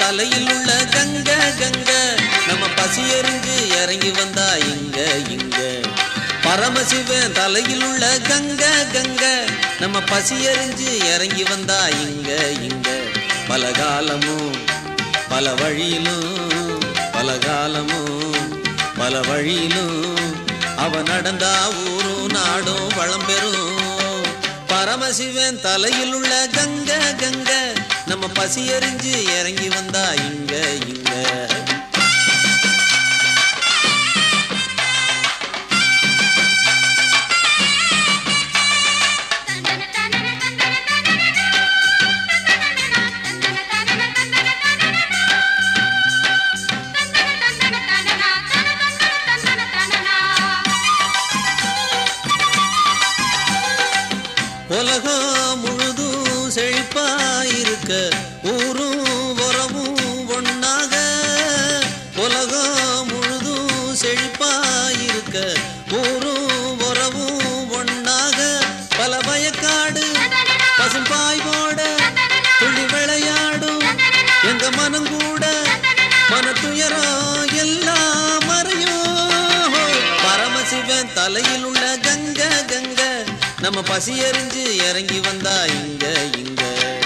தலையில் உள்ள கங்க கங்க நம்ம பசி எறிஞ்சு இறங்கி வந்தா இங்க இங்க பரமசிவன் தலையில் உள்ள கங்க கங்க நம்ம பசி எறிஞ்சு இறங்கி வந்தா இங்க இங்க பல காலமும் பல வழியிலும் பல காலமும் பல வழியிலும் அவ நடந்தா ஊரும் நாடும் வளம் பெறும் பரமசிவன் தலையில் உள்ள கங்க கங்க நம்ம பசி எறிஞ்சு இறங்கி வந்தா இங்க இங்க உலகம் முழுதும் செழிப்பாயிருக்க ஊரும் உறவும் ஒண்ணாக உலகம் முழுதும் செழிப்பாயிருக்க ஊரும் உறவும் ஒண்ணாக பல வயக்காடு பசும்பாய் போட துள்ளி விளையாடும் எங்க மனம் கூட மன துயரம் எல்லாம் மறையும் பரமசிவன் தலையில் உள்ள கங்க கங்க நம்ம பசி எறிஞ்சு இறங்கி வந்தா இங்க இங்க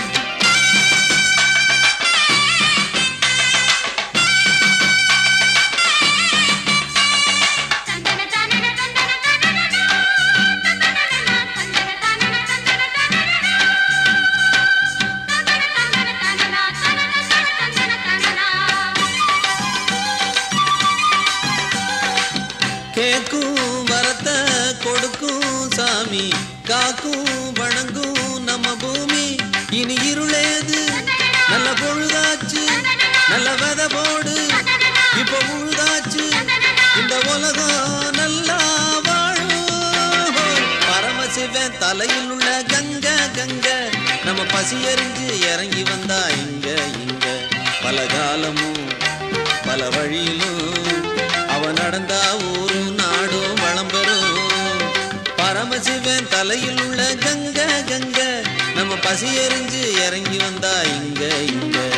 கேக்கும் வரத்த கொடுக்கும் சாமி காக்கும் வணங்கும் நம்ம பூமி இனி இருளேது நல்ல பொழுதாச்சு நல்ல வெத போடு இப்ப உழுதாச்சு இந்த உலகம் நல்லா வாழும் பரமசிவன் தலையில் உள்ள கங்க கங்க நம்ம பசி எறிஞ்சு இறங்கி வந்தா இங்க இங்க பல காலமும் பல வழியிலும் அவ நடந்தா ஊரும் நாடும் வளம் பெறும் பரமசிவன் தலையில் உள்ள கங்க கங்க நம்ம பசி எறிஞ்சு இறங்கி வந்தா இங்க இங்க